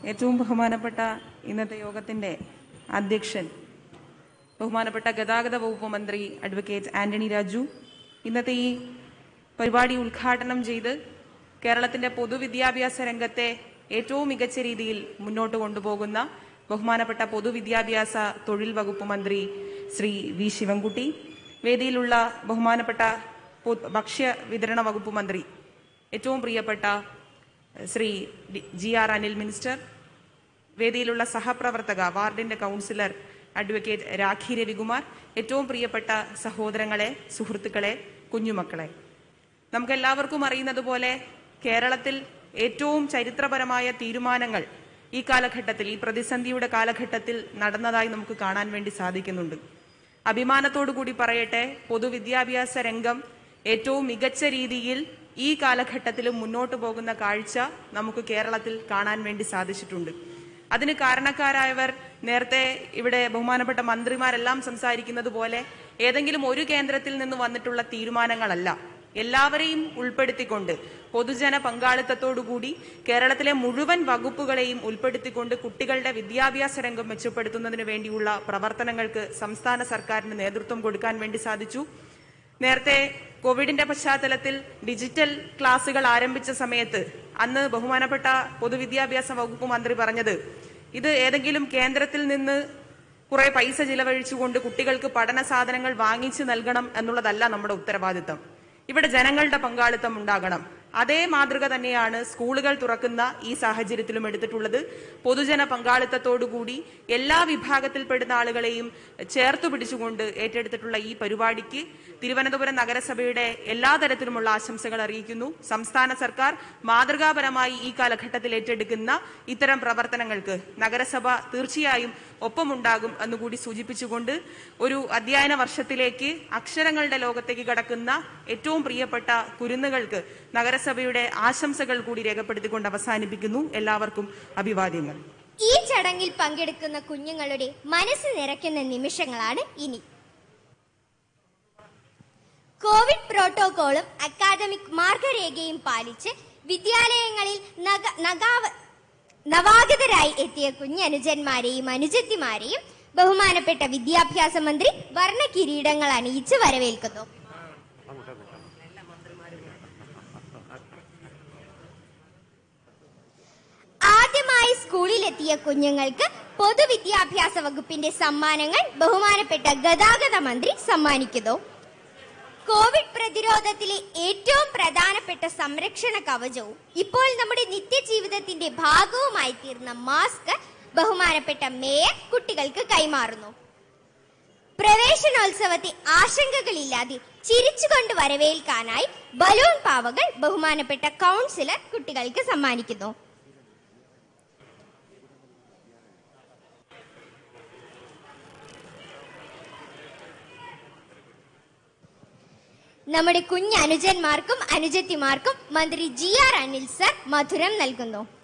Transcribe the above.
ഏറ്റവും ബഹുമാനപ്പെട്ട ഇന്നത്തെ യോഗത്തിന്റെ അധ്യക്ഷൻ ബഹുമാനപ്പെട്ട ഗതാഗത വകുപ്പ് മന്ത്രി അഡ്വക്കേറ്റ് ആന്റണി രാജു ഇന്നത്തെ ഈ പരിപാടി ഉദ്ഘാടനം ചെയ്ത് കേരളത്തിന്റെ പൊതുവിദ്യാഭ്യാസ രംഗത്തെ ഏറ്റവും മികച്ച രീതിയിൽ മുന്നോട്ട് കൊണ്ടുപോകുന്ന ബഹുമാനപ്പെട്ട പൊതുവിദ്യാഭ്യാസ തൊഴിൽ വകുപ്പ് മന്ത്രി ശ്രീ വി ശിവൻകുട്ടി വേദിയിലുള്ള ബഹുമാനപ്പെട്ട പൊ- ഭക്ഷ്യ വിതരണ വകുപ്പ് മന്ത്രി ഏറ്റവും പ്രിയപ്പെട്ട Shri D- G R Anil minister വേദിയിലുള്ള സഹപ്രവർത്തക വാർഡിന്റെ കൗൺസിലർ അഡ്വക്കേറ്റ് രാഖി രവികുമാർ ഏറ്റവും പ്രിയപ്പെട്ട സഹോദരങ്ങളെ സുഹൃത്തുക്കളെ കുഞ്ഞുമക്കളെ നമുക്കെല്ലാവർക്കും അറിയുന്നത് പോലെ കേരളത്തിൽ ഏറ്റവും ചരിത്രപരമായ തീരുമാനങ്ങൾ ഈ കാലഘട്ടത്തിൽ ഈ പ്രതിസന്ധിയുടെ കാലഘട്ടത്തിൽ നടന്നതായി നമുക്ക് കാണാൻ വേണ്ടി സാധിക്കുന്നുണ്ട് അഭിമാനത്തോടു കൂടി പറയട്ടെ പൊതുവിദ്യാഭ്യാസ രംഗം ഏറ്റവും മികച്ച രീതിയിൽ ഈ കാലഘട്ടത്തിലും മുന്നോട്ട് പോകുന്ന കാഴ്ച നമുക്ക് കേരളത്തിൽ കാണാൻ വേണ്ടി സാധിച്ചിട്ടുണ്ട് അതിന് കാരണക്കാരായവർ നേരത്തെ ഇവിടെ ബഹുമാനപ്പെട്ട മന്ത്രിമാരെല്ലാം സംസാരിക്കുന്നത് പോലെ ഏതെങ്കിലും ഒരു കേന്ദ്രത്തിൽ നിന്ന് വന്നിട്ടുള്ള തീരുമാനങ്ങളല്ല എല്ലാവരെയും ഉൾപ്പെടുത്തിക്കൊണ്ട് പൊതുജന പങ്കാളിത്തത്തോടുകൂടി കേരളത്തിലെ മുഴുവൻ വകുപ്പുകളെയും ഉൾപ്പെടുത്തിക്കൊണ്ട് കുട്ടികളുടെ വിദ്യാഭ്യാസ രംഗം മെച്ചപ്പെടുത്തുന്നതിന് വേണ്ടിയുള്ള പ്രവർത്തനങ്ങൾക്ക് സംസ്ഥാന സർക്കാരിന് നേതൃത്വം കൊടുക്കാൻ വേണ്ടി സാധിച്ചു നേരത്തെ കോവിഡിന്റെ പശ്ചാത്തലത്തിൽ ഡിജിറ്റൽ ക്ലാസുകൾ ആരംഭിച്ച സമയത്ത് അന്ന് ബഹുമാനപ്പെട്ട പൊതുവിദ്യാഭ്യാസ വകുപ്പ് മന്ത്രി പറഞ്ഞത് ഇത് ഏതെങ്കിലും കേന്ദ്രത്തിൽ നിന്ന് കുറെ പൈസ ചിലവഴിച്ചുകൊണ്ട് കുട്ടികൾക്ക് പഠന സാധനങ്ങൾ വാങ്ങിച്ചു നൽകണം എന്നുള്ളതല്ല നമ്മുടെ ഉത്തരവാദിത്തം ഇവിടെ ജനങ്ങളുടെ പങ്കാളിത്തം ഉണ്ടാകണം അതേ മാതൃക തന്നെയാണ് സ്കൂളുകൾ തുറക്കുന്ന ഈ സാഹചര്യത്തിലും എടുത്തിട്ടുള്ളത് പൊതുജന പങ്കാളിത്തത്തോടുകൂടി എല്ലാ വിഭാഗത്തിൽപ്പെടുന്ന ആളുകളെയും ചേർത്തു പിടിച്ചുകൊണ്ട് ഏറ്റെടുത്തിട്ടുള്ള ഈ പരിപാടിക്ക് തിരുവനന്തപുരം നഗരസഭയുടെ എല്ലാ തരത്തിലുമുള്ള ആശംസകൾ അറിയിക്കുന്നു സംസ്ഥാന സർക്കാർ മാതൃകാപരമായി ഈ കാലഘട്ടത്തിൽ ഏറ്റെടുക്കുന്ന ഇത്തരം പ്രവർത്തനങ്ങൾക്ക് നഗരസഭ തീർച്ചയായും ഒപ്പമുണ്ടാകും എന്നുകൂടി സൂചിപ്പിച്ചുകൊണ്ട് ഒരു അധ്യയന വർഷത്തിലേക്ക് അക്ഷരങ്ങളുടെ ലോകത്തേക്ക് കടക്കുന്ന ഏറ്റവും പ്രിയപ്പെട്ട കുരുന്നുകൾക്ക് നഗരസഭയുടെ ആശംസകൾ കൂടി രേഖപ്പെടുത്തിക്കൊണ്ട് അവസാനിപ്പിക്കുന്നു എല്ലാവർക്കും അഭിവാദ്യങ്ങൾ ഈ ചടങ്ങിൽ പങ്കെടുക്കുന്ന കുഞ്ഞുങ്ങളുടെ മനസ്സ് നിറയ്ക്കുന്ന നിമിഷങ്ങളാണ് ഇനി കോവിഡ് പ്രോട്ടോകോളും അക്കാദമിക് മാർഗരേഖയും പാലിച്ച് വിദ്യാലയങ്ങളിൽ നഗ- നഗാവ- നവാഗതരായി എത്തിയ കുഞ്ഞനുജന്മാരെയും അനുജത്തിമാരെയും ബഹുമാനപ്പെട്ട വിദ്യാഭ്യാസ മന്ത്രി വർണ്ണ കിരീടങ്ങൾ അണിയിച്ച് വരവേൽക്കുന്നു ആദ്യമായി സ്കൂളിലെത്തിയ കുഞ്ഞുങ്ങൾക്ക് പൊതുവിദ്യാഭ്യാസ വകുപ്പിന്റെ സമ്മാനങ്ങൾ ബഹുമാനപ്പെട്ട ഗതാഗത മന്ത്രി സമ്മാനിക്കുന്നു കോവിഡ് പ്രതിരോധത്തിലെ ഏറ്റവും പ്രധാനപ്പെട്ട സംരക്ഷണ കവചവും ഇപ്പോൾ നമ്മുടെ നിത്യജീവിതത്തിന്റെ ഭാഗവുമായി തീർന്ന മാസ്ക് ബഹുമാനപ്പെട്ട മേയർ കുട്ടികൾക്ക് കൈമാറുന്നു പ്രവേശനോത്സവത്തെ ആശങ്കകളില്ലാതെ ചിരിച്ചുകൊണ്ട് വരവേൽക്കാനായി ബലൂൺ പാവകൾ ബഹുമാനപ്പെട്ട കൗൺസിലർ കുട്ടികൾക്ക് സമ്മാനിക്കുന്നു നമ്മുടെ കുഞ്ഞനുജന്മാർക്കും അനുജത്തിമാർക്കും മന്ത്രി ജി ആർ അനിൽ സർ മധുരം നൽകുന്നു